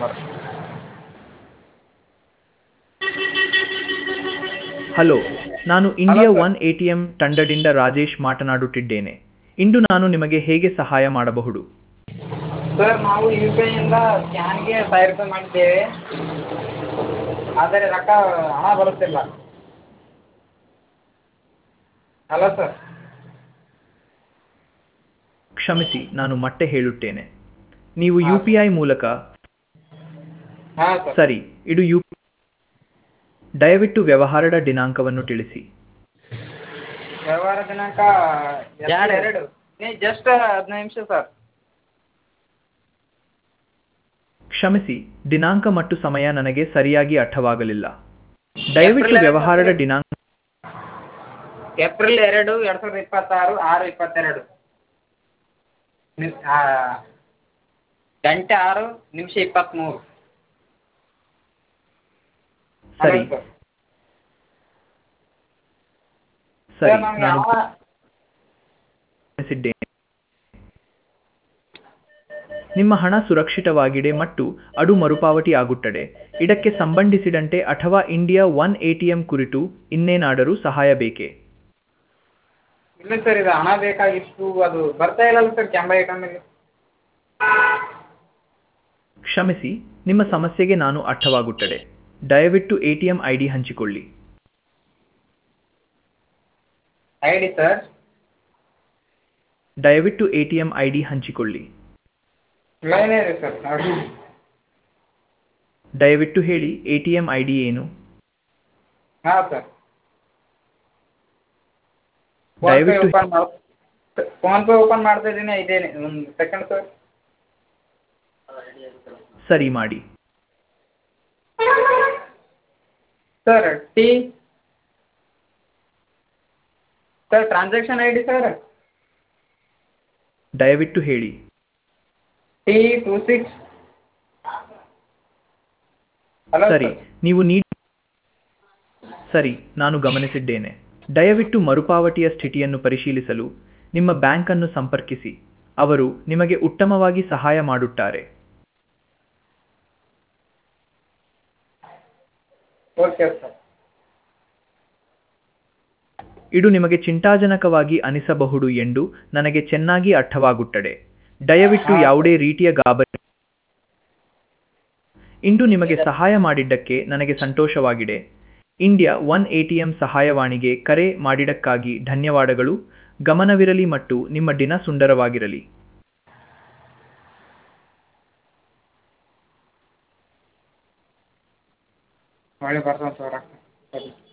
Number hello ನಾನು India Hello, sir. One A T M ತಂಡದಿಂದ ರಾಜೇಶ್ ಮಾತನಾಡುತ್ತಿದ್ದೇನೆ ಇಂದು ನಾನು ನಿಮಗೆ ಹೇಗೆ ಸಹಾಯ ಮಾಡಬಹುದು ಸರ್ ನಾವು ಯು ಪಿ ಐಯಿಂದ ಸ್ಕ್ಯಾನ್ಗೆ ಸಾವಿರ ರೂಪಾಯಿ ಮಾಡಿದ್ದೇವೆ ಆದರೆ ರೊಕ್ಕ ಹಣ ಬರುತ್ತಿಲ್ಲ ಹಲೋ ಸರ್ ಕ್ಷಮಿಸಿ ನಾನು ಮತ್ತೆ ಹೇಳುತ್ತೇನೆ ನೀವು ಯು ಪಿ ಐ ಮೂಲಕ ಹಾಂ ಸರ್ ಸರಿ ಇದು ಯು ದಯವಿಟ್ಟು ವ್ಯವಹಾರದ ದಿನಾಂಕವನ್ನು ತಿಳಿಸಿ ವ್ಯವಹಾರ ದಿನಾಂಕ ಎರಡು ಎರಡು ಜಸ್ಟ್ ಹದಿನೈದು ನಿಮಿಷ ಸರ್ ಕ್ಷಮಿಸಿ ದಿನಾಂಕ ಮತ್ತು ಸಮಯ ನನಗೆ ಸರಿಯಾಗಿ ಅರ್ಥವಾಗಲಿಲ್ಲ ದಯವಿಟ್ಟು ಏಪ್ರಿಲ್ ವ್ಯವಹಾರದ ಎರಡು. ದಿನಾಂಕ ಏಪ್ರಿಲ್ ಎರಡು ಎರಡು ಸಾವಿರದ ಇಪ್ಪತ್ತಾರು ಆರು ಇಪ್ಪತ್ತೆರಡು ನಿ- ಆ, ಗಂಟೆ ಆರು ನಿಮಿಷ ಇಪ್ಪತ್ತ್ಮೂರು ಸರಿ ಹೌದು ಸರ್. ಸರಿ ಸರ್, ನಮ್ಗೆ ನಾನು ಹಣ ಗಮನಿಸಿದ್ದೇನೆ ನಿಮ್ಮ ಹಣ ಸುರಕ್ಷಿತವಾಗಿದೆ ಮತ್ತು ಅದು ಮರುಪಾವತಿ ಆಗುತ್ತದೆ ಇದಕ್ಕೆ ಸಂಬಂಧಿಸಿದಂತೆ ಅಥವಾ ಇಂಡಿಯಾ ಒನ್ ಎಟಿಎಂ ಕುರಿತು ಇನ್ನೇನಾದರೂ ಸಹಾಯ ಬೇಕೇ ಇಲ್ಲ ಸರ್ ಇದು ಹಣ ಬೇಕಾಗಿತ್ತು ಅದು ಬರ್ತಾ ಇಲ್ಲಲ್ಲ ಸರ್ ಕ್ಯಾಮ್ರಾ ಐಟಮಲ್ಲಿ ಕ್ಷಮಿಸಿ ನಿಮ್ಮ ಸಮಸ್ಯೆಗೆ ನಾನು ಅರ್ಥವಾಗುತ್ತದೆ ದಯವಿಟ್ಟು ಎಟಿಎಂ ಐ ಡಿ ಹಂಚಿಕೊಳ್ಳಿ ಐ ಡಿ ಸರ್ ದಯವಿಟ್ಟು ಎಟಿಎಂ ಐ ಡಿ ಹಂಚಿಕೊಳ್ಳಿ ಲೈನೇ ಇದೆ ಸರ್ ನೋಡಿ ದಯವಿಟ್ಟು ಹೇಳಿ ಎಟಿಎಂ ಐ ಡಿ ಏನು ಹಾಂ ಸರ್ ಫೋನ್ ಪೇ ದಯವಿಟ್ಟು ಓಪನ್ ಮಾಡ ಫೋನ್ ಪೇ ಓಪನ್ ಮಾಡ್ತಾ ಇದ್ದೀನಿ ಇದೇನೆ ಒಂದು ಸೆಕೆಂಡ್ ಸರ್ ಸರಿ ಮಾಡಿ sir T sir transaction I D sir ದಯವಿಟ್ಟು ಹೇಳಿ ಟಿ ಟೂ ಸಿಕ್ಸ್ ಹಲೋ ಸರಿ ನೀವು ನೀಡಿ ಸರಿ ನಾನು ಗಮನಿಸಿದ್ದೇನೆ ದಯವಿಟ್ಟು ಮರುಪಾವತಿಯ ಸ್ಥಿತಿಯನ್ನು ಪರಿಶೀಲಿಸಲು ನಿಮ್ಮ ಬ್ಯಾಂಕ್ ಅನ್ನು ಸಂಪರ್ಕಿಸಿ ಅವರು ನಿಮಗೆ ಉತ್ತಮವಾಗಿ ಸಹಾಯ ಮಾಡುತ್ತಾರೆ ಓಕೆ ಸರ್ ಇದು ನಿಮಗೆ ಚಿಂತಾಜನಕವಾಗಿ ಅನಿಸಬಹುದು ಎಂದು ನನಗೆ ಚೆನ್ನಾಗಿ ಅರ್ಥವಾಗುತ್ತದೆ ದಯವಿಟ್ಟು ಯಾವುದೇ ರೀತಿಯ ಗಾಬರಿ ಇಂದು ನಿಮಗೆ ಸಹಾಯ ಮಾಡಿದ್ದಕ್ಕೆ ನನಗೆ ಸಂತೋಷವಾಗಿದೆ ಇಂಡಿಯಾ ಒನ್ ಎಟಿಎಂ ಸಹಾಯವಾಣಿಗೆ ಕರೆ ಮಾಡಿದ್ದಕ್ಕಾಗಿ ಧನ್ಯವಾದಗಳು ಗಮನವಿರಲಿ ಮತ್ತು ನಿಮ್ಮ ದಿನ ಸುಂದರವಾಗಿರಲಿ ಒಳ್ಳೆ ಬರ್ತಾನೆ ಸರ್ ಸರಿ